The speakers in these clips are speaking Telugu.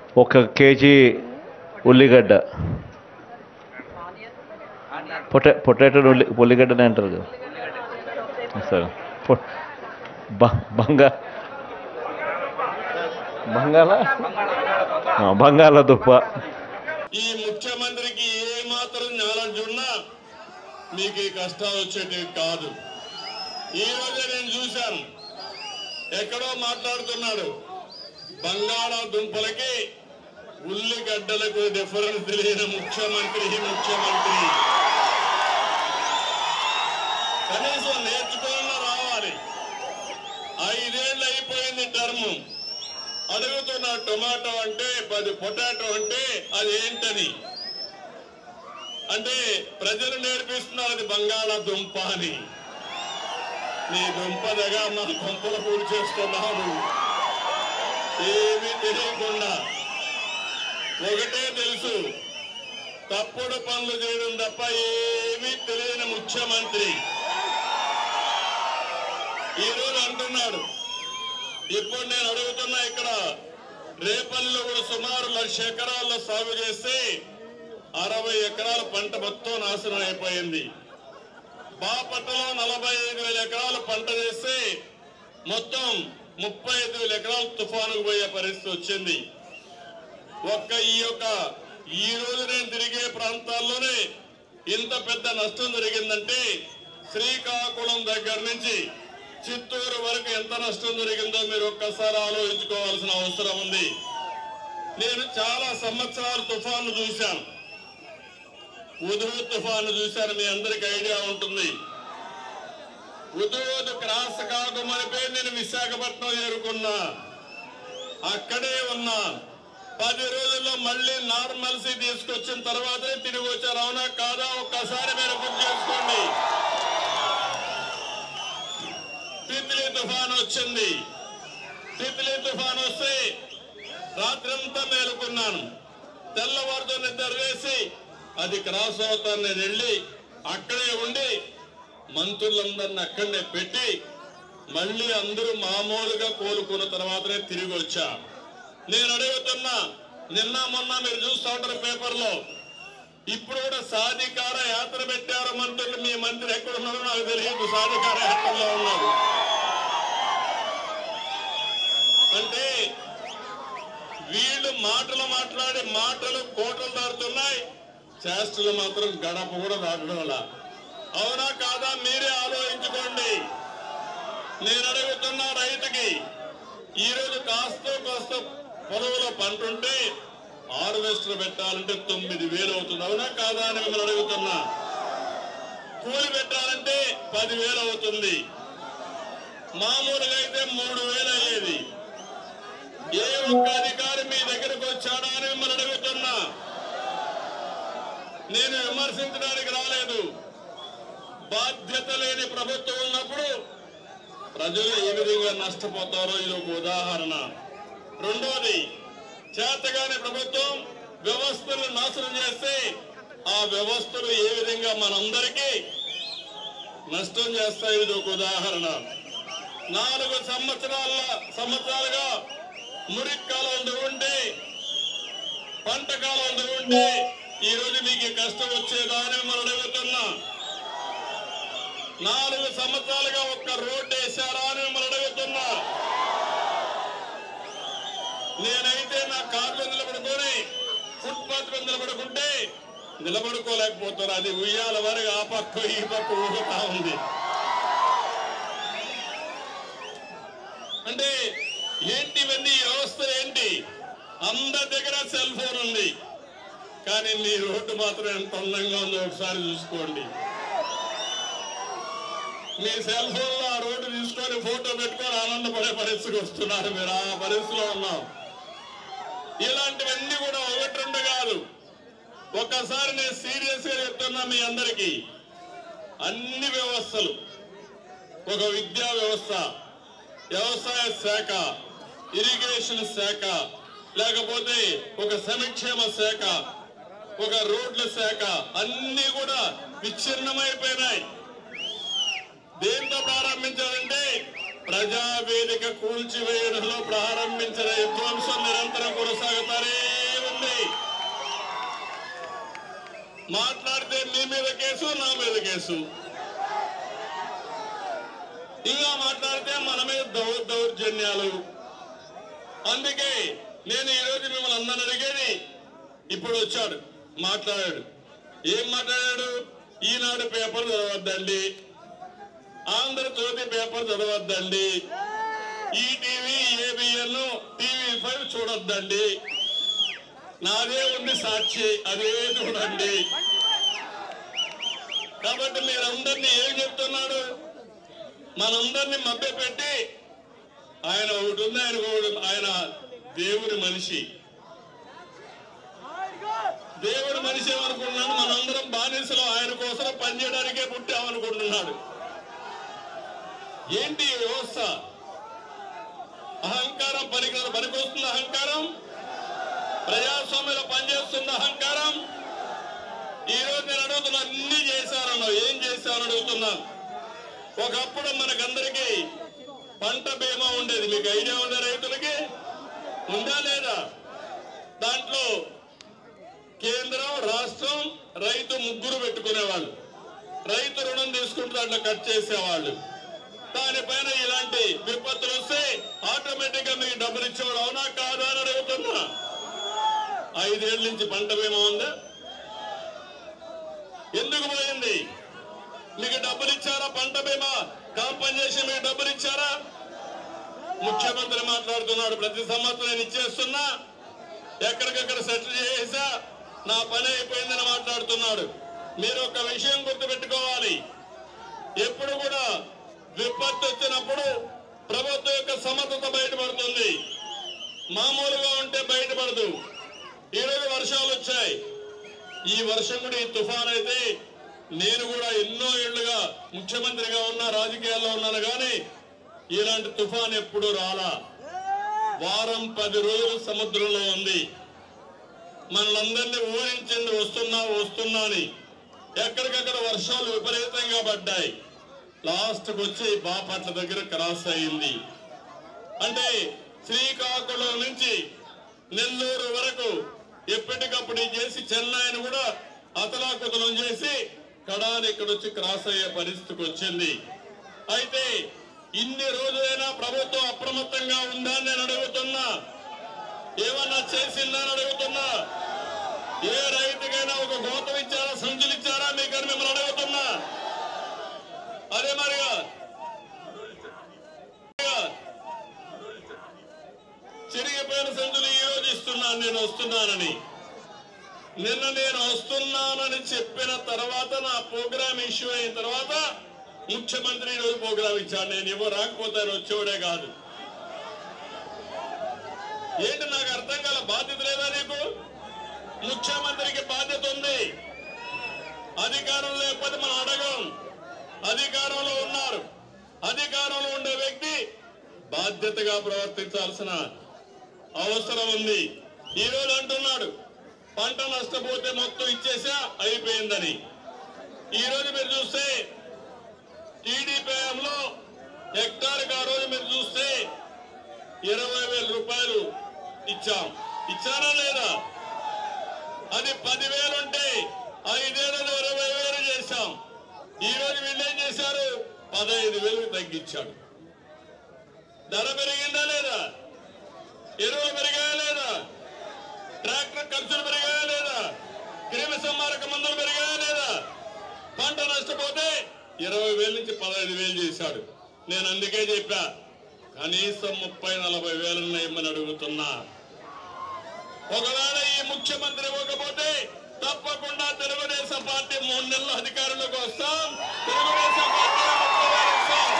ఒక కేజీ ఉల్లిగడ్డ పొటా పొటాటో ఉల్లి ఉల్లిగడ్డనే అంటారు కదా సరే పొ- బ- బంగా బంగాళ ఆ, బంగాళదుంప ఈ ముఖ్యమంత్రికి ఏ మాత్రం నాలెడ్జ్ ఉన్నా మీకు ఈ కష్టాలు వచ్చేటివి కాదు ఈ రోజే నేను చూశాను ఎక్కడో మాట్లాడుతున్నాడు బంగాళాదుంపలకి ఉల్లిగడ్డలకు డిఫరెన్స్ తెలియని ముఖ్యమంత్రి ఈ ముఖ్యమంత్రి కనీసం నేర్చుకోవాలన్నా రావాలి ఐదేళ్ళు అయిపోయింది టర్మ్ అడుగుతున్న టొమాటో అంటే పది పొటాటో అంటే అది ఏంటని అంటే ప్రజలు నేర్పిస్తున్నారు అది బంగాళాదుంప అని నీ దుంపదగా మా దుంపలు పూడి చేస్తున్నావు ఏమీ తెలియకుండా ఒకటే తెలుసు తప్పుడు పనులు చేయడం తప్ప ఏమీ తెలియని ముఖ్యమంత్రి ఈరోజు అంటున్నాడు ఇప్పుడు నేను అడుగుతున్నా ఇక్కడ రేపల్లిలో కూడా సుమారు లక్ష ఎకరాల్లో సాగు చేస్తే అరవై ఎకరాల పంట మొత్తం నాశనం అయిపోయింది బాపట్లలో నలభై ఐదు వేల ఎకరాలు పంట చేస్తే మొత్తం ముప్పై ఐదు వేల ఎకరాలు తుఫానుకు పోయే పరిస్థితి వచ్చింది ఒక్క ఈ యొక్క ఈ రోజు నేను తిరిగే ప్రాంతాల్లోనే ఇంత పెద్ద నష్టం జరిగిందంటే శ్రీకాకుళం దగ్గర నుంచి చిత్తూరు వరకు ఎంత నష్టం జరిగిందో మీరు ఒక్కసారి ఆలోచించుకోవాల్సిన అవసరం ఉంది నేను చాలా సంవత్సరాలు తుఫాను చూశాను ఉదురు తుఫాను చూశాను మీ అందరికి ఐడియా ఉంటుంది ఉదూదు క్రాస్ కాకమనిపై నేను విశాఖపట్నం చేరుకున్నా అక్కడే ఉన్నా పది రోజుల్లో మళ్ళీ నార్మల్సీ తీసుకొచ్చిన తర్వాతనే తిరిగి వచ్చారు అవునా కాదా ఒక్కసారి మీరు గుర్తు చేసుకోండి తిత్లీ తుఫాన్ వచ్చింది తిత్లీ తుఫాన్ వస్తే రాత్రంతా మేలుకున్నాను తెల్లవారుతో నిద్ర వేసి అది క్రాస్ అవుతాను నేను వెళ్ళి అక్కడే ఉండి మంత్రులందరిని అక్కడనే పెట్టి మళ్ళీ అందరూ మామూలుగా కోలుకున్న తర్వాతనే తిరిగి వచ్చా నేను అడుగుతున్నా నిన్న మొన్న మీరు చూస్తూ ఉంటారు పేపర్లో ఇప్పుడు కూడా సాధికార యాత్ర పెట్టారు మంత్రులు మీ మంత్రి ఎక్కడ ఉన్నారో నాకు తెలియదు సాధికార యాత్రలో ఉన్నారు అంటే వీళ్ళు మాటలు మాట్లాడి మాటలు కోటలు దాటుతున్నాయి చేష్టలు మాత్రం గడప కూడా దాటడం లా. అవునా కాదా మీరే ఆలోచించుకోండి నేను అడుగుతున్న రైతుకి ఈ రోజు కాస్త కాస్త పొలంలో పంట ఉంటే హార్వెస్టర్ పెట్టాలంటే తొమ్మిది వేలు అవుతుంది అవునా కాదా అని మిమ్మల్ని అడుగుతున్నా కూలి పెట్టాలంటే పదివేలు అవుతుంది మామూలుగా అయితే మూడు వేలు అయ్యేది ఏ ఒక్క అధికారి మీ దగ్గరకు వచ్చాడా అని మిమ్మల్ని అడుగుతున్నా నేను విమర్శించడానికి రాలేదు బాధ్యత లేని ప్రభుత్వం ఉన్నప్పుడు ప్రజలు ఏ విధంగా నష్టపోతారో ఇది ఒక ఉదాహరణ రెండోది చేతగాని ప్రభుత్వం వ్యవస్థలు నాశనం చేస్తే ఆ వ్యవస్థలు ఏ విధంగా మనందరికీ నష్టం చేస్తాయి ఇది ఒక ఉదాహరణ నాలుగు సంవత్సరాల సంవత్సరాలుగా మురికి కాలం ఉంటే పంట కాలం ఉంటే ఈ రోజు మీకు ఈ కష్టం వచ్చేదా అని మనం అడుగుతున్నా నాలుగు సంవత్సరాలుగా ఒక్క రోడ్డు వేశారా అని మిమ్మల్ని అడుగుతున్నా నేనైతే నా కార్లో నిలబడుకొని ఫుట్పాత్ మీద నిలబడుకుంటే నిలబడుకోలేకపోతారు అది ఉయ్యాల వరకు ఆ పక్క ఈ పక్క ఊగుతా ఉంది అంటే ఏంటి ఇవన్నీ ఈ వ్యవస్థలు ఏంటి అందరి దగ్గర సెల్ ఫోన్ ఉంది కానీ మీ రోడ్డు మాత్రం ఎంత అందంగా ఉందో ఒకసారి చూసుకోండి మీ సెల్ ఫోన్ లో ఆ రోడ్డు తీసుకొని ఫోటో పెట్టుకొని ఆనందపడే పరిస్థితికి వస్తున్నారు మీరు ఆ పరిస్థితిలో ఉన్నాం ఇలాంటివన్నీ కూడా ఒకటి రెండు కాదు ఒక్కసారి నేను సీరియస్ గా చెప్తున్నా మీ అందరికీ అన్ని వ్యవస్థలు ఒక విద్యా వ్యవస్థ వ్యవసాయ శాఖ ఇరిగేషన్ శాఖ లేకపోతే ఒక సంక్షేమ శాఖ ఒక రోడ్ల శాఖ అన్ని కూడా విచ్ఛిన్నమైపోయినాయి దేంతో ప్రారంభించారంటే ప్రజావేదిక కూల్చివేయడంలో ప్రారంభించిన విధ్వంసం నిరంతరం కొనసాగుతారే మాట్లాడితే మీ మీద కేసు నా మీద కేసు ఇంకా మాట్లాడితే మన మీద దౌ దౌర్జన్యాలు అందుకే నేను ఈరోజు మిమ్మల్ని అందరిని అడిగేది ఇప్పుడు వచ్చాడు మాట్లాడాడు ఏం మాట్లాడాడు ఈనాడు పేపర్ చదవద్దండి ఆంధ్రజ్యోతి పేపర్ చదవద్దండి ఈటీవీ ఏబిఎన్ టీవీ ఫైవ్ చూడొద్దండి నాదే ఉంది సాక్షి అదే చూడండి కాబట్టి మీరందరినీ ఏం చెప్తున్నాడు మనందరినీ మభ్యపెట్టి ఆయన ఒకటి ఉంది ఆయన ఒకటి ఆయన దేవుని మనిషి దేవుడు మనిషి ఏమనుకుంటున్నాడు మనందరం బానిసలు ఆయన కోసం పనిచేయడానికే పుట్టామనుకుంటున్నాడు ఏంటి ఈ వ్యవస్థ అహంకారం పనికి పనికొస్తుంది అహంకారం ప్రజాస్వామ్యంలో పనిచేస్తుంది అహంకారం ఈ రోజు నేను అడుగుతున్నా అన్ని చేశానన్నావు ఏం చేశాను అడుగుతున్నా ఒకప్పుడు మనకందరికీ పంట బీమా ఉండేది మీకు ఐడియా ఉందా రైతులకి ఉందా లేదా దాంట్లో కేంద్రం రాష్ట్రం రైతు ముగ్గురు పెట్టుకునేవాళ్ళు రైతు రుణం తీసుకుంటే దాంట్లో కట్ చేసేవాళ్ళు దానిపైన ఇలాంటి విపత్తులు వస్తే ఆటోమేటిక్ గా మీకు డబ్బులు ఇచ్చేవాడు అవునా కాదా అని అడుగుతున్నా ఐదేళ్ల నుంచి పంట బీమా ఉందా ఎందుకు పోయింది మీకు డబ్బులు ఇచ్చారా పంట బీమా కాంపన్సేషన్ మీకు డబ్బులు ఇచ్చారా ముఖ్యమంత్రి మాట్లాడుతున్నాడు ప్రతి సంవత్సరం నేను ఇచ్చేస్తున్నా ఎక్కడికక్కడ సెటిల్ చేసా నా పని అయిపోయిందని మాట్లాడుతున్నాడు మీరు ఒక విషయం గుర్తుపెట్టుకోవాలి ఎప్పుడు కూడా విపత్తు వచ్చినప్పుడు ప్రభుత్వం యొక్క సమర్థత బయటపడుతుంది మామూలుగా ఉంటే బయటపడదు ఈరోజు వర్షాలు వచ్చాయి ఈ వర్షం కూడా ఈ తుఫాన్ అయితే నేను కూడా ఎన్నో ఏళ్లుగా ముఖ్యమంత్రిగా ఉన్నా రాజకీయాల్లో ఉన్నాను కానీ ఇలాంటి తుఫాన్ ఎప్పుడు రాలా వారం పది రోజులు సముద్రంలో ఉంది మనలందరినీ ఊహించింది వస్తున్నా వస్తున్నా అని ఎక్కడికక్కడ వర్షాలు విపరీతంగా పడ్డాయి లాస్ట్కి వచ్చి బాపట్ల దగ్గర క్రాస్ అయింది అంటే శ్రీకాకుళం నుంచి నెల్లూరు వరకు ఎప్పటికప్పుడు ఇది చేసి చెన్నైని కూడా అతలాకుతలం చేసి కడాని ఇక్కడ వచ్చి క్రాస్ అయ్యే పరిస్థితికి వచ్చింది అయితే ఇన్ని రోజులైనా ప్రభుత్వం అప్రమత్తంగా ఉందా అని నేను అడుగుతున్నా ఏమన్నా చేసిందా అని అడుగుతున్నా ఏ రైతుకైనా ఒక గోతం ఇచ్చారా సంచులు ఇచ్చారా మీకు మిమ్మల్ని అడుగుతున్నా అదే మరిగా చిరిగిపోయిన సంచులు ఈ రోజు ఇస్తున్నాను నేను వస్తున్నానని నిన్న నేను వస్తున్నానని చెప్పిన తర్వాత నా ప్రోగ్రామ్ ఇష్యూ అయిన తర్వాత ముఖ్యమంత్రి ఈరోజు ప్రోగ్రామ్ ఇచ్చాడు నేను ఇవ్వ రాకపోతే ఆయన వచ్చేవాడే కాదు ఏంటి నాకు అర్థం కాల బాధ్యత లేదా నీకు ముఖ్యమంత్రికి బాధ్యత ఉంది అధికారం లేకపోతే మనం అడగం అధికారంలో ఉన్నారు అధికారంలో ఉండే వ్యక్తి బాధ్యతగా ప్రవర్తించాల్సిన అవసరం ఉంది ఈ రోజు అంటున్నాడు పంట నష్టపోతే మొత్తం ఇచ్చేసా అయిపోయిందని ఈ రోజు మీరు చూస్తే టీడీపీ హయాంలో హెక్టార్కి ఆ రోజు మీరు చూస్తే ఇరవై వేల రూపాయలు ఇచ్చాం ఇచ్చారా లేదా అది పదివేలు ఉంటే ఐదేళ్ళు ఇరవై వేలు చేశాం ఈ రోజు వీళ్ళు ఏం చేశారు పదహైదు వేలకు తగ్గించాడు ధర పెరిగిందా లేదా ఎరువులు పెరిగాయా లేదా ట్రాక్టర్ ఖర్చులు పెరిగాయా లేదా క్రిమి సంహారక మందులు పెరిగాయా లేదా పంట నష్టపోతే ఇరవై వేల నుంచి పదహైదు వేలు చేశాడు నేను అందుకే చెప్పా కనీసం ముప్పై నలభై వేలు ఇమ్మని అడుగుతున్నా ఒకవేళ ఈ ముఖ్యమంత్రి ఇవ్వకపోతే తప్పకుండా తెలుగుదేశం పార్టీ మూడు నెలల అధికారంలోకి వస్తాం తెలుగుదేశం పార్టీ ముప్పై వేలు ఇస్తాం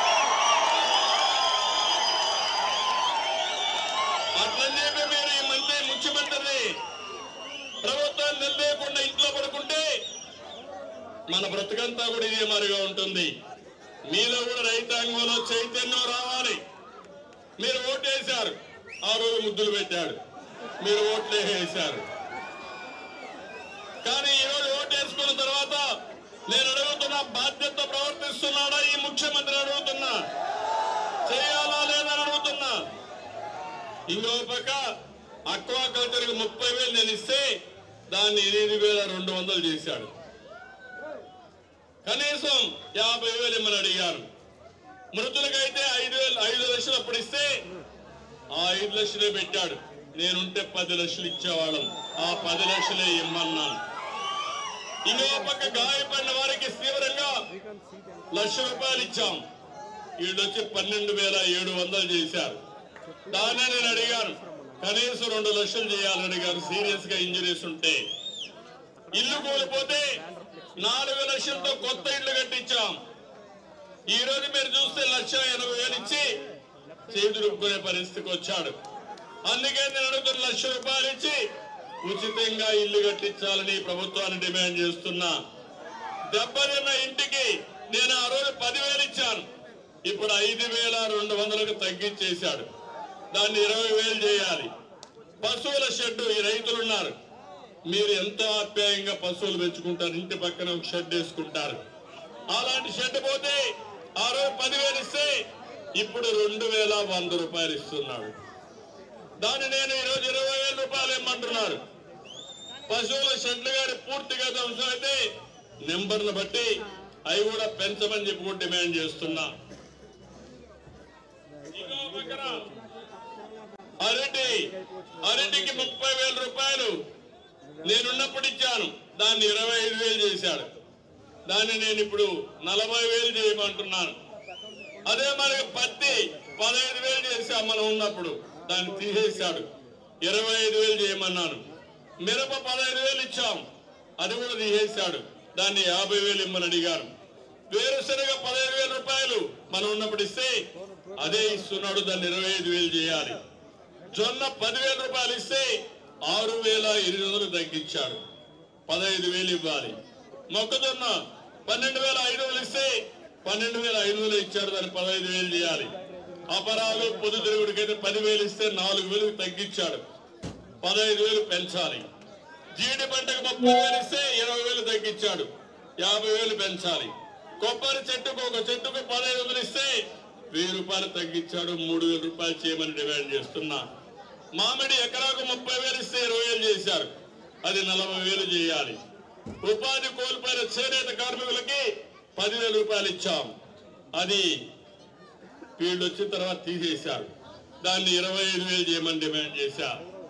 అట్లని చెప్పి మీరు ఈ మంత్రి ముఖ్యమంత్రిని ప్రభుత్వాన్ని నిలవేయకుండా ఇంట్లో పడుకుంటే మన బ్రతుకంతా కూడా ఇదే మరిగా ఉంటుంది మీలో కూడా రైతాంగంలో చైతన్యం రావాలి మీరు ఓటేశారు ఆ రోజు ముద్దులు పెట్టాడు మీరు ఓట్లే వేశారు కానీ ఈ రోజు ఓటేసుకున్న తర్వాత నేను అడుగుతున్న బాధ్యత ప్రవర్తిస్తున్నాడా ఈ ముఖ్యమంత్రి అడుగుతున్నా చేయాలా లేదని అడుగుతున్నా ఇంకో పక్క అక్వా కల్చర్ ముప్పై వేలు నేను ఇస్తే దాన్ని ఎనిమిది వేల రెండు వందలు చేశాడు కనీసం యాభై వేలు ఇమ్మని అడిగాను మృతులకైతే ఐదు వేలు ఐదు లక్షలు అప్పుడు ఇస్తే ఆ ఐదు లక్షలే పెట్టాడు నేనుంటే పది లక్షలు ఇచ్చేవాళ్ళం ఆ పది లక్షలే ఇమ్మన్నాను ఇంకో పక్క గాయపడిన వారికి తీవ్రంగా లక్ష రూపాయలు ఇచ్చాం వీళ్ళు వచ్చి పన్నెండు వేల ఏడు వందలు చేశారు దాన్నే నేను అడిగాను కనీసం రెండు లక్షలు చేయాలని అడిగారు సీరియస్ గా ఇంజరీస్ ఉంటే ఇల్లు కూలిపోతే నాలుగు లక్షలతో కొత్త ఇల్లు కట్టించాం ఈ రోజు మీరు చూస్తే లక్ష ఎనభై వేలు ఇచ్చి చేతురుక్కునే పరిస్థితికి వచ్చాడు అందుకే నేను అడుగుతున్న లక్ష రూపాయలు ఇచ్చి ఉచితంగా ఇల్లు కట్టించాలని ఈ ప్రభుత్వాన్ని డిమాండ్ చేస్తున్నా దెబ్బతిన్న ఇంటికి నేను ఆ రోజు పదివేలు ఇచ్చాను ఇప్పుడు ఐదు వేల రెండు వందలకు తగ్గించేశాడు దాన్ని ఇరవై వేలు చేయాలి పశువుల షెడ్ ఈ రైతులు ఉన్నారు మీరు ఎంతో ఆప్యాయంగా పశువులు పెంచుకుంటారు ఇంటి పక్కన ఒక షెడ్ వేసుకుంటారు అలాంటి షెడ్ పోతే ఆ రోజు పదివేలు ఇస్తే ఇప్పుడు రెండు వేల వంద రూపాయలు ఇస్తున్నాడు దాన్ని నేను ఈరోజు ఇరవై వేల రూపాయలు ఇమ్మంటున్నారు పశువుల షెడ్లు గారి పూర్తిగా ధ్వంసం అయితే నెంబర్ను బట్టి అవి కూడా పెంచమని చెప్పి కూడా డిమాండ్ చేస్తున్నా ఇంకో పక్కన అరటి అరటికి ముప్పై వేల రూపాయలు నేనున్నప్పుడు ఇచ్చాను దాన్ని ఇరవై ఐదు వేలు చేశాడు దాన్ని నేను ఇప్పుడు నలభై వేలు చేయమంటున్నాను అదే మనకి పత్తి పదహైదు వేలు చేశాం మనం ఉన్నప్పుడు దాన్ని తీసేశాడు ఇరవై ఐదు వేలు చేయమన్నాను మిరప పదహైదు వేలు ఇచ్చాం అది కూడా తీసేశాడు దాన్ని యాభై వేలు ఇమ్మని అడిగాను వేరుశనగ పదహైదు వేల రూపాయలు మనం ఉన్నప్పుడు ఇస్తే అదే ఇస్తున్నాడు దాన్ని ఇరవై ఐదు వేలు చేయాలి జొన్న పదివేల రూపాయలు ఇస్తే ఆరు వేల ఎనిమిది వందలు తగ్గించాడు పదహైదు వేలు ఇవ్వాలి మొక్కజొన్న పన్నెండు వేల ఐదు వందలు ఇస్తే పన్నెండు వేల ఐదు వందలు ఇచ్చాడు దాన్ని పదహైదు వేలు చేయాలి అపరాలు పొద్దుతిరుగుడికి అయితే పదివేలు ఇస్తే నాలుగు వేలు తగ్గించాడు పదహైదు వేలు పెంచాలి జీడి పంటకు ముప్పై వేలు ఇస్తే ఇరవై వేలు తగ్గించాడు యాభై వేలు పెంచాలి కొబ్బరి చెట్టుకు ఒక చెట్టుకు పదహైదు వందలు ఇస్తే వెయ్యి రూపాయలు తగ్గించాడు మూడు వేల రూపాయలు చేయమని డిమాండ్ చేస్తున్నా మామిడి ఎకరాకు ముప్పై వేలు ఇస్తే ఇరవై వేలు చేశారు అది నలభై వేలు చేయాలి ఉపాధి కోల్పోయిన చేనేత కార్మికులకి పదివేల రూపాయలు ఇచ్చాం అది వీళ్ళు వచ్చిన తర్వాత తీసేశారు దాన్ని ఇరవై ఐదు వేలు చేయమని డిమాండ్ చేశా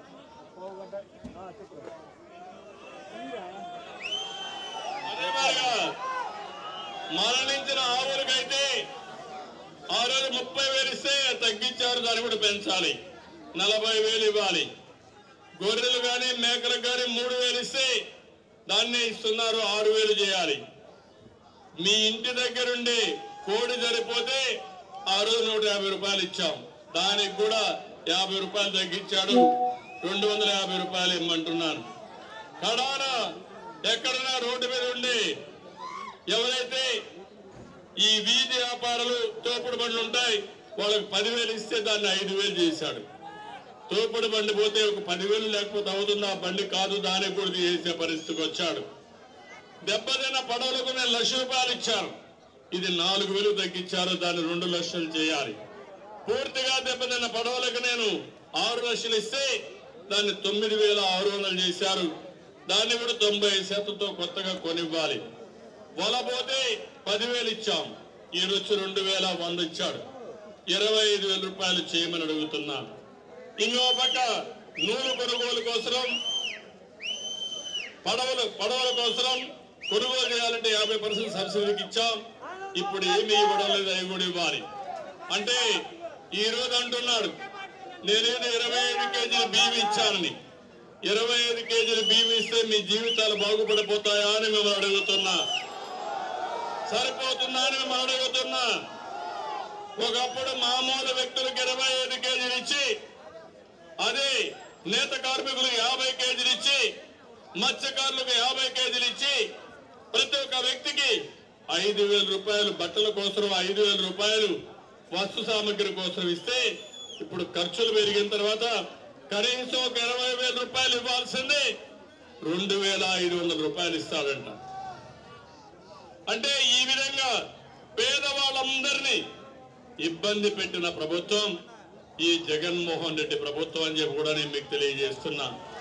అదే మాదిరిగా మరణించిన ఆవులకైతే ఆ రోజు ముప్పై వేలు ఇస్తే తగ్గించారు దాన్ని కూడా పెంచాలి నలభై వేలు ఇవ్వాలి గొర్రెలు కానీ మేకలకు కానీ మూడు వేలు ఇస్తే దాన్ని ఇస్తున్నారు ఆరు వేలు చేయాలి మీ ఇంటి దగ్గరుండి కోడి సరిపోతే ఆ రోజు నూట యాభై రూపాయలు ఇచ్చాం దానికి కూడా యాభై రూపాయలు తగ్గించాడు రెండు వందల యాభై రూపాయలు ఇమ్మంటున్నాను కడాన ఎక్కడన్నా రోడ్డు మీద ఉండి ఎవరైతే ఈ వీధి వ్యాపారాలు తోపుడు బండ్లు ఉంటాయి వాళ్ళకి పదివేలు ఇస్తే దాన్ని ఐదు వేలు చేశాడు తోపుడు బండి పోతే ఒక పదివేలు లేకపోతే అవుతుంది ఆ బండి కాదు దానికి కూడా చేసే పరిస్థితికి వచ్చాడు దెబ్బతిన్న పడవలకు నేను లక్ష రూపాయలు ఇచ్చాను ఇది నాలుగు వేలు తగ్గించారు దాన్ని రెండు లక్షలు చేయాలి పూర్తిగా దెబ్బతిన్న పడవలకు నేను ఆరు లక్షలు ఇస్తే దాన్ని తొమ్మిది వేల ఆరు వందలు చేశారు దాన్ని కూడా తొంభై శాతంతో కొత్తగా కొనివ్వాలి వల పోతే పదివేలు ఇచ్చాం ఈ రోజు రెండు వేల వంద ఇచ్చాడు ఇరవై ఐదు వేల రూపాయలు చేయమని అడుగుతున్నా ఇంకో పక్క నూనె కొనుగోలు కోసం పడవలు పడవల కోసం కొనుగోలు చేయాలంటే యాభై పర్సెంట్ సబ్సిడీకి ఇచ్చాం ఇప్పుడు ఏమీ ఇవ్వడం లేదు అవి కూడా ఇవ్వాలి అంటే ఈ రోజు అంటున్నాడు నేనేదో ఇరవై ఐదు కేజీల బియ్యం ఇచ్చానని ఇరవై ఐదు కేజీల బియ్యం ఇస్తే మీ జీవితాలు బాగుపడిపోతాయా అని మిమ్మల్ని అడుగుతున్నా సరిపోతుందా అని మిమ్మల్ని అడుగుతున్నా ఒకప్పుడు మామూలు వ్యక్తులకు ఇరవై ఐదు కేజీలు ఇచ్చి అదే నేత కార్మికులు యాభై కేజీలు ఇచ్చి మత్స్యకారులకు యాభై కేజీలు ఇచ్చి ప్రతి ఒక్క వ్యక్తికి ఐదు వేల రూపాయలు బట్టల కోసం ఐదు వేల రూపాయలు వస్తు సామగ్రి కోసం ఇస్తే ఇప్పుడు ఖర్చులు పెరిగిన తర్వాత కనీసం ఒక ఇరవై వేల రూపాయలు ఇవ్వాల్సిందే రెండు వేల ఐదు వందల రూపాయలు ఇస్తాడంట అంటే ఈ విధంగా పేదవాళ్ళందరినీ ఇబ్బంది పెట్టిన ప్రభుత్వం ఈ జగన్మోహన్ రెడ్డి ప్రభుత్వం అని చెప్పి కూడా నేను మీకు తెలియజేస్తున్నా